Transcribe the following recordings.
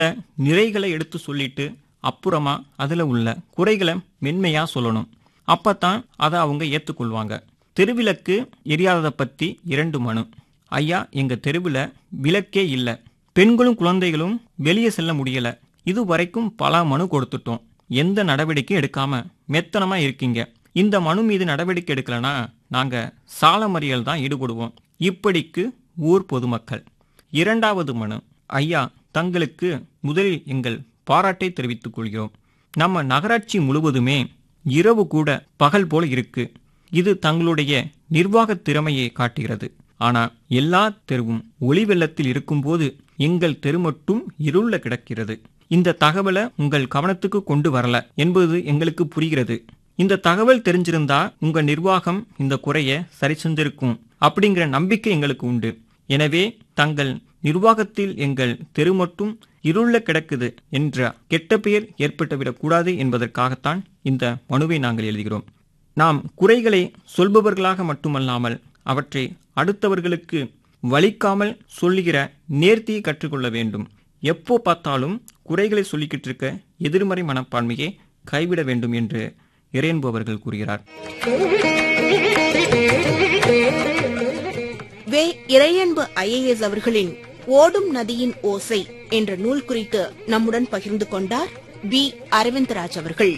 நிறைகளை எடுத்து சொல்லிட்டு அப்புறமா அதில் உள்ள குறைகளை மென்மையாக சொல்லணும் அப்பதான் அதை அவங்க ஏற்றுக்கொள்வாங்க தெருவிளக்கு எரியாததை பற்றி இரண்டு மனு ஐயா எங்கள் தெருவில் விளக்கே இல்லை பெண்களும் குழந்தைகளும் வெளியே செல்ல முடியல இது வரைக்கும் பல மனு கொடுத்துட்டோம் எந்த நடவடிக்கையும் எடுக்காம மெத்தனமா இருக்கீங்க இந்த மனு மீது நடவடிக்கை எடுக்கலனா நாங்க சால மறியல் தான் ஈடுபடுவோம் இப்படிக்கு ஊர் பொதுமக்கள் இரண்டாவது மனு ஐயா தங்களுக்கு முதலில் எங்கள் பாராட்டை தெரிவித்துக் கொள்கிறோம் நம்ம நகராட்சி முழுவதுமே இரவு கூட பகல் போல இருக்கு இது தங்களுடைய நிர்வாக திறமையை காட்டுகிறது ஆனா எல்லா தெருவும் ஒளி வெள்ளத்தில் இருக்கும்போது எங்கள் தெரு மட்டும் இருள கிடக்கிறது இந்த தகவலை உங்கள் கவனத்துக்கு கொண்டு வரல என்பது எங்களுக்கு புரிகிறது இந்த தகவல் தெரிஞ்சிருந்தா உங்க நிர்வாகம் இந்த குறைய சரி செஞ்சிருக்கும் அப்படிங்கிற நம்பிக்கை எங்களுக்கு உண்டு எனவே தங்கள் நிர்வாகத்தில் எங்கள் தெரு மட்டும் இருள கிடக்குது என்ற கெட்ட பெயர் ஏற்பட்டுவிடக் கூடாது என்பதற்காகத்தான் இந்த மனுவை நாங்கள் எழுதுகிறோம் நாம் குறைகளை சொல்பவர்களாக மட்டுமல்லாமல் அவற்றை அடுத்தவர்களுக்கு வலிக்காமல் சொல்லுகிற நேர்த்தியை கற்றுக்கொள்ள வேண்டும் எப்போ பார்த்தாலும் குறைகளை சொல்லிக்கிட்டு இருக்க எதிர்மறை மனப்பான்மையை கைவிட வேண்டும் என்று இறையன்பு அவர்கள் கூறுகிறார் வே இறையன்பு ஐஏஎஸ் அவர்களின் ஓடும் நதியின் ஓசை என்ற நூல் குறித்து நம்முடன் பகிர்ந்து கொண்டார் பி அரவிந்தராஜ் அவர்கள்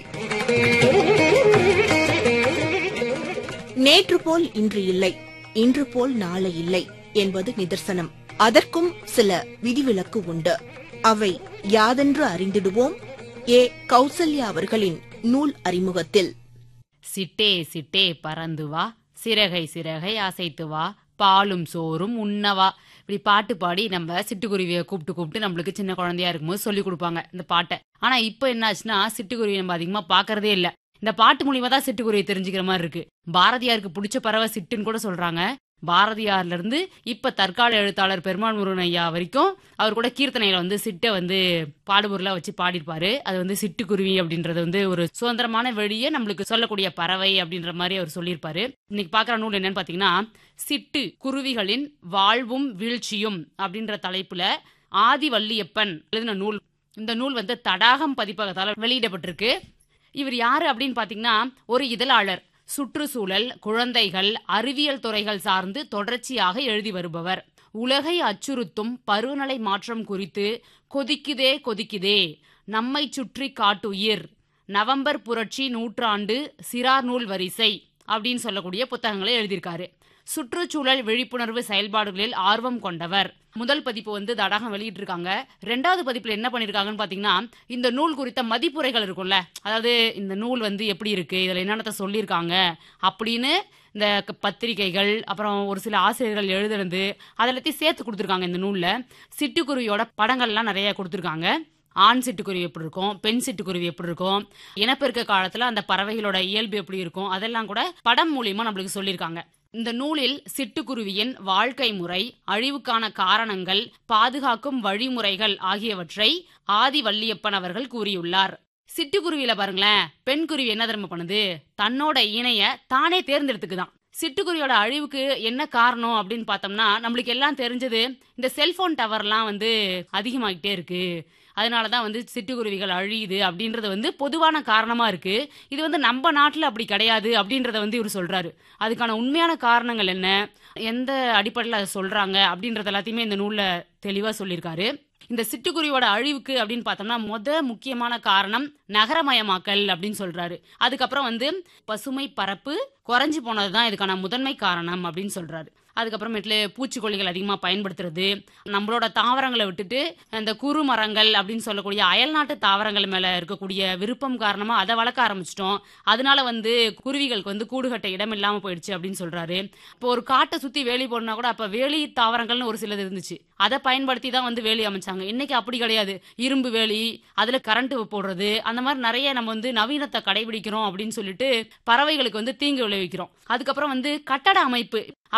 நேற்று போல் இன்று இல்லை இன்று போல் நாளை இல்லை என்பது நிதர்சனம் அதற்கும் சில விதிவிலக்கு உண்டு அவை யாதென்று அறிந்திடுவோம் ஏ கௌசல்யா அவர்களின் நூல் அறிமுகத்தில் சிட்டே சிட்டே பறந்து வா சிறகை சிறகை அசைத்து வா பாலும் சோறும் உண்ணவா இப்படி பாட்டு பாடி நம்ம சிட்டுக்குருவியை கூப்பிட்டு கூப்பிட்டு நம்மளுக்கு சின்ன குழந்தையா இருக்கும்போது சொல்லி கொடுப்பாங்க இந்த பாட்டை ஆனா இப்போ என்னாச்சுன்னா சிட்டுக்குருவி நம்ம அதிகமா பாக்குறதே இல்ல இந்த பாட்டு மூலியமா தான் சிட்டுக்குருவியை தெரிஞ்சுக்கிற மாதிரி இருக்கு பாரதியாருக்கு பிடிச்ச பறவை சிட்டுன்னு கூட சொல்றாங்க பாரதியார்ல இருந்து இப்ப தற்கால எழுத்தாளர் பெருமாள் முருகன் ஐயா வரைக்கும் அவர் கூட கீர்த்தனையில வந்து சிட்டை வந்து பாடுபொருளா வச்சு பாடிருப்பாரு அது வந்து சிட்டுக்குருவி அப்படின்றது வந்து ஒரு சுதந்திரமான வெளியே நம்மளுக்கு சொல்லக்கூடிய பறவை அப்படின்ற மாதிரி அவர் சொல்லியிருப்பாரு இன்னைக்கு பாக்குற நூல் என்னன்னு பாத்தீங்கன்னா சிட்டு குருவிகளின் வாழ்வும் வீழ்ச்சியும் அப்படின்ற தலைப்புல ஆதி வள்ளியப்பன் எழுதின நூல் இந்த நூல் வந்து தடாகம் பதிப்பகத்தால வெளியிடப்பட்டிருக்கு இவர் யாரு அப்படின்னு பாத்தீங்கன்னா ஒரு இதழாளர் சுற்றுச்சூழல் குழந்தைகள் அறிவியல் துறைகள் சார்ந்து தொடர்ச்சியாக எழுதி வருபவர் உலகை அச்சுறுத்தும் பருவநிலை மாற்றம் குறித்து கொதிக்குதே கொதிக்குதே நம்மை சுற்றி காட்டுயிர் நவம்பர் புரட்சி நூற்றாண்டு சிறார் நூல் வரிசை அப்படின்னு சொல்லக்கூடிய புத்தகங்களை எழுதியிருக்காரு சுற்றுச்சூழல் விழிப்புணர்வு செயல்பாடுகளில் ஆர்வம் கொண்டவர் முதல் பதிப்பு வந்து தடாகம் வெளியிட்டிருக்காங்க ரெண்டாவது பதிப்புல என்ன பண்ணிருக்காங்கன்னு பாத்தீங்கன்னா இந்த நூல் குறித்த மதிப்புரைகள் இருக்கும்ல அதாவது இந்த நூல் வந்து எப்படி இருக்கு இதுல என்னென்னத்த சொல்லியிருக்காங்க அப்படின்னு இந்த க- பத்திரிகைகள் அப்புறம் ஒரு சில ஆசிரியர்கள் எழுதுனது அதெல்லாத்தையும் சேர்த்து கொடுத்துருக்காங்க இந்த நூல்ல சிட்டுக்குருவியோட படங்கள்லாம் நிறைய கொடுத்துருக்காங்க ஆண் சிட்டுக்குருவி எப்படி இருக்கும் பெண் சிட்டுக்குருவி எப்படி இருக்கும் இனப்பெருக்க காலத்துல அந்த பறவைகளோட இயல்பு எப்படி இருக்கும் அதெல்லாம் கூட படம் மூலியமா நம்மளுக்கு சொல்லியிருக்காங்க இந்த நூலில் சிட்டுக்குருவியின் வாழ்க்கை முறை அழிவுக்கான காரணங்கள் பாதுகாக்கும் வழிமுறைகள் ஆகியவற்றை ஆதி வள்ளியப்பன் அவர்கள் கூறியுள்ளார் சிட்டுக்குருவியில பாருங்களேன் பெண் குருவி என்ன தெரியுமா பண்ணுது தன்னோட இணைய தானே தேர்ந்தெடுத்துக்குதான் சிட்டுக்குருவியோட அழிவுக்கு என்ன காரணம் அப்படின்னு பார்த்தோம்னா நம்மளுக்கு எல்லாம் தெரிஞ்சது இந்த செல்போன் டவர்லாம் வந்து அதிகமாகிட்டே இருக்கு அதனால தான் வந்து சிட்டுக்குருவிகள் அழியுது அப்படின்றது வந்து பொதுவான காரணமா இருக்கு இது வந்து நம்ம நாட்டில் அப்படி கிடையாது அப்படின்றத வந்து இவர் சொல்றாரு அதுக்கான உண்மையான காரணங்கள் என்ன எந்த அடிப்படையில் அதை சொல்றாங்க அப்படின்றது எல்லாத்தையுமே இந்த நூல்ல தெளிவா சொல்லியிருக்காரு இந்த சிட்டுக்குருவியோட அழிவுக்கு அப்படின்னு பார்த்தோம்னா முத முக்கியமான காரணம் நகரமயமாக்கல் அப்படின்னு சொல்றாரு அதுக்கப்புறம் வந்து பசுமை பரப்பு குறைஞ்சு போனதுதான் இதுக்கான முதன்மை காரணம் அப்படின்னு சொல்றாரு அதுக்கப்புறமேட்டுல பூச்சிக்கொல்லிகள் அதிகமாக பயன்படுத்துறது நம்மளோட தாவரங்களை விட்டுட்டு அந்த குறு மரங்கள் அப்படின்னு சொல்லக்கூடிய அயல்நாட்டு தாவரங்கள் மேல இருக்கக்கூடிய விருப்பம் காரணமா அதை வளர்க்க ஆரம்பிச்சிட்டோம் அதனால வந்து குருவிகளுக்கு வந்து கூடு கட்ட இடம் இல்லாம போயிடுச்சு அப்படின்னு சொல்றாரு இப்போ ஒரு காட்டை சுத்தி வேலி போடனா கூட அப்ப வேலி தாவரங்கள்னு ஒரு சிலது இருந்துச்சு அதை பயன்படுத்தி தான் வந்து வேலி அமைச்சாங்க இன்னைக்கு அப்படி கிடையாது இரும்பு வேலி அதுல கரண்ட் போடுறது அந்த மாதிரி நிறைய நம்ம வந்து நவீனத்தை கடைபிடிக்கிறோம் அப்படின்னு சொல்லிட்டு பறவைகளுக்கு வந்து தீங்கு விளைவிக்கிறோம் அதுக்கப்புறம் வந்து கட்டட அமைப்பு அப்ப வந்து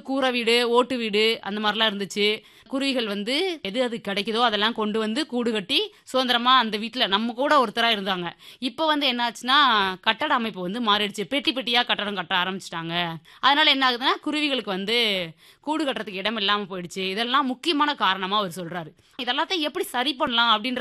கூரை வீடு ஓட்டு வீடு அந்த மாதிரிலாம் இருந்துச்சு குருவிகள் வந்து எது அது கிடைக்குதோ அதெல்லாம் கொண்டு வந்து கூடு கட்டி சுதந்திரமா அந்த வீட்டில் நம்ம கூட ஒருத்தரா இருந்தாங்க இப்போ வந்து என்னாச்சுன்னா கட்டட அமைப்பு வந்து மாறிடுச்சு பெட்டி பெட்டியா கட்டடம் கட்ட ஆரம்பிச்சிட்டாங்க அதனால என்ன ஆகுதுன்னா குருவிகளுக்கு வந்து கூடு கட்டுறதுக்கு இடம் இல்லாம போயிடுச்சு இதெல்லாம் முக்கியமான காரணமா அவர் சொல்றாரு இதெல்லாத்தையும் எப்படி சரி பண்ணலாம் அப்படின்ற